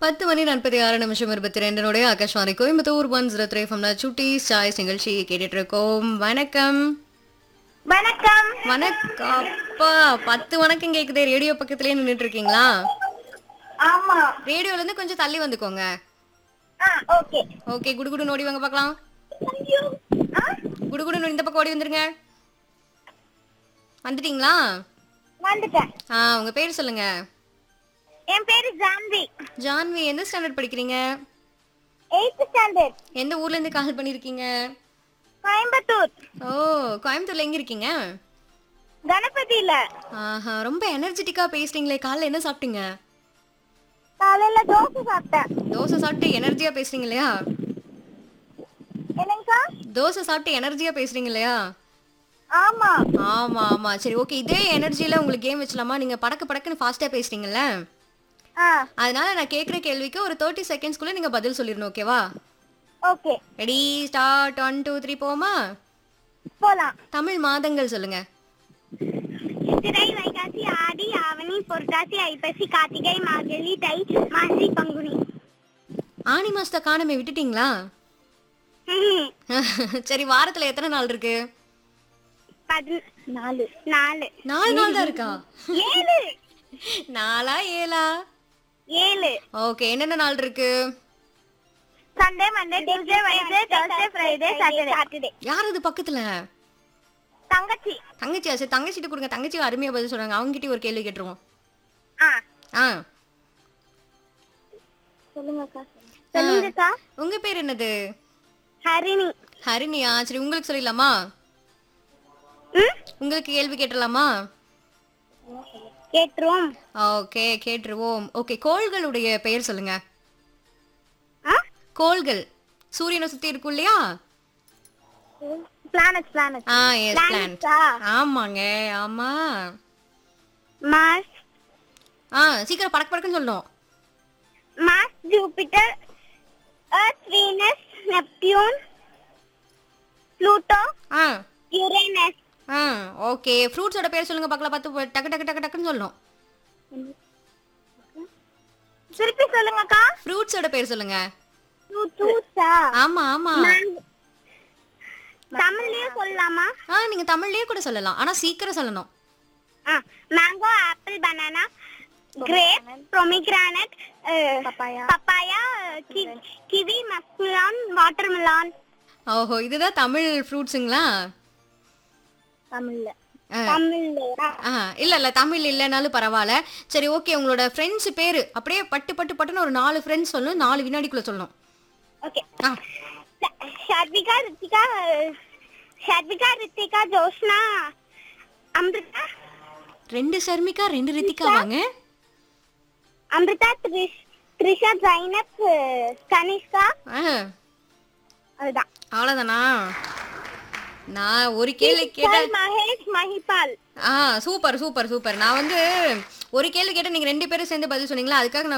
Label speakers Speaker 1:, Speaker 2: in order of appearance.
Speaker 1: பத்து மணி நாற்பத்தி ஆறு நிமிஷம் இருபத்தி ரெண்டுனுடைய Akashvani Coimbatore one zero three ஃபம்ல சுட்டி சாய்ஸ் நிகழ்ச்சி கேட்டுட்டு இருக்கோம் வணக்கம்
Speaker 2: வணக்கம்
Speaker 1: வணக்கம் அப்பா பத்து வணக்கம் கேக்குதே ரேடியோ பக்கத்துலயே நின்னுட்டு இருக்கீங்களா
Speaker 2: ஆமா
Speaker 1: ரேடியோல இருந்து கொஞ்சம் தள்ளி வந்துக்கோங்க
Speaker 2: ஆ ஓகே
Speaker 1: ஓகே குடுகுடு ஓடி வாங்க பார்க்கலாம்
Speaker 2: ஆ
Speaker 1: குடுகுடு இந்த பக்கம் ஓடி வந்துருங்க வந்துட்டீங்களா
Speaker 2: வந்துட்டேன்
Speaker 1: ஆ உங்க பேர் சொல்லுங்க
Speaker 2: என் பேரு ஜான்வி
Speaker 1: ஜான்வி எந்த ஸ்டாண்டர்ட் படிக்கிறீங்க
Speaker 2: எயித் ஸ்டாண்டர்ட்
Speaker 1: எந்த ஊர்ல இருந்து கால் பண்ணிருக்கீங்க
Speaker 2: கோயம்புத்தூர்
Speaker 1: ஓ கோயம்புத்தூர்ல எங்க இருக்கீங்க
Speaker 2: கணபதியில
Speaker 1: ஆஹா ரொம்ப எனர்ஜெட்டிக்கா பேசுறீங்களே காலைல என்ன சாப்பிட்டீங்க
Speaker 2: காலையில தோசை சாப்பிட்டேன்
Speaker 1: தோசை சாப்பிட்டு எனர்ஜியா பேசுறீங்க இல்லையா
Speaker 2: என்னங்கக்கா
Speaker 1: தோசை சாப்பிட்டு எனர்ஜியா பேசுறீங்க இல்லையா
Speaker 2: ஆமா
Speaker 1: ஆமா ஆமா சரி ஓகே இதே எனர்ஜில உங்களுக்கு கேம் வச்சலாமா நீங்க படக்கு படக்குன்னு ஃபாஸ்டா பேசுறீங்கல்ல
Speaker 2: ஆ
Speaker 1: அதனால நான் கேக்குற கேள்விக்கு ஒரு தேர்ட்டி செகண்ட்ஸ்க்குள்ள நீங்க பதில் சொல்லிடணும் ஓகேவா
Speaker 2: okay
Speaker 1: ready start one two three போமா
Speaker 2: போலாம்
Speaker 1: தமிழ் மாதங்கள் சொல்லுங்க
Speaker 2: சித்திரை வைகாசி ஆடி ஆவணி புரட்டாசி ஐப்பசி கார்த்திகை மார்கழி தை மாசி பங்குனி
Speaker 1: ஆனி மாசத்தை காணமே விட்டுட்டீங்களா சரி வாரத்துல எத்தனை நாள் இருக்கு
Speaker 2: பதி நாலு நாலு
Speaker 1: நாலு நாள் தான் இருக்கா
Speaker 2: ஏழு
Speaker 1: நாலா ஏழா
Speaker 2: ஏழு
Speaker 1: ஓகே என்னென்ன நாள் இருக்கு
Speaker 2: Sunday Monday Tuesday Wednesday Thursday Friday Saturday Saturday
Speaker 1: யார் இது பக்கத்துல
Speaker 2: தங்கச்சி
Speaker 1: தங்கச்சியா சரி தங்கச்சிட்டு கொடுங்க தங்கச்சி அருமையா பதில் சொல்றாங்க அவங்க கிட்ட ஒரு கேள்வி கேட்டுருவோம்
Speaker 2: ஆ
Speaker 1: ஆ
Speaker 2: சொல்லுங்கக்கா சொல்லுங்கக்கா
Speaker 1: உங்க பேர் என்னது
Speaker 2: ஹரிணி
Speaker 1: ஹரிணியா சரி உங்களுக்கு சொல்லிடலாமா
Speaker 2: ம்
Speaker 1: உங்களுக்கு கேள்வி கேட்டலாமா
Speaker 2: கேட்டுருவோம்
Speaker 1: ஓகே கேட்டுருவோம் ஓகே கோள்களுடைய பெயர் சொல்லுங்க
Speaker 2: ஆ
Speaker 1: கோள்கள் சூரியனை சுத்தி இருக்கும் இல்லையா
Speaker 2: பிளானட் பிளானட்
Speaker 1: ஆ எஸ் பிளானட்
Speaker 2: பிளானட்டா
Speaker 1: ஆமாங்க ஆமா
Speaker 2: மார்ஸ்
Speaker 1: ஆ சீக்கிரம் படக்கு படக்குன்னு சொல்லணும்
Speaker 2: Mars Jupiter Earth Venus Neptune Pluto
Speaker 1: ஆ
Speaker 2: யுரேனஸ்
Speaker 1: ஆ ஓகே ஃப்ரூட்ஸோட பேர் சொல்லுங்க பார்க்கலாம் பார்த்து டக்கு டக்கு டக்கு டக்குன்னு சொல்லணும்
Speaker 2: திருப்பி சொல்லுங்கக்கா
Speaker 1: ஃப்ரூட்ஸோட பேர் சொல்லுங்க
Speaker 2: ஃப்ரூட்ஸா
Speaker 1: ஆமா ஆமா
Speaker 2: தமிழ்லயும் சொல்லலாமா
Speaker 1: ஆ நீங்க தமிழ்லயே கூட சொல்லலாம் ஆனா சீக்கிரம் சொல்லணும்
Speaker 2: mango apple banana grape pomegranate papaya papaya kiwi muskmelon watermelon
Speaker 1: ஓஹோ இதுதான் தமிழ் ஃப்ரூட்ஸுங்களா
Speaker 2: தமிழ்ல
Speaker 1: ஆ.
Speaker 2: தமிழ்லயா
Speaker 1: ஆ இல்ல இல்ல தமிழ் இல்லைனாலும் பரவாயில்ல சரி ஓகே உங்களோட ஃப்ரெண்ட்ஸ் பேரு அப்படியே பட்டு பட்டு பட்டுன்னு ஒரு நாலு ஃப்ரெண்ட்ஸ் சொல்லணும் நாலு வினாடிக்குள்ள சொல்லணும்
Speaker 2: ஓகே
Speaker 1: ஆ
Speaker 2: ஷர்விகா ரித்திகா ஷர்விகா ரித்திகா ஜோஷ்னா அமிர்தா
Speaker 1: ரெண்டு ஷர்மிகா ரெண்டு ரித்திகா வாங்க
Speaker 2: அமிர்தா த்ரிஷ் த்ரிஷா ஜைனப் கனிஷ்கா
Speaker 1: ஆ
Speaker 2: அதுதான்
Speaker 1: அவ்வளோதானா நான் ஒரு கேள்வி கேட்டேன்
Speaker 2: மகேஷ் மஹிபால்
Speaker 1: ஆ சூப்பர் சூப்பர் சூப்பர் நான் வந்து ஒரு கேள்வி கேட்டேன் நீங்க ரெண்டு பேரும் சேர்ந்து பதில் சொன்னீங்களா அதுக்காக நான்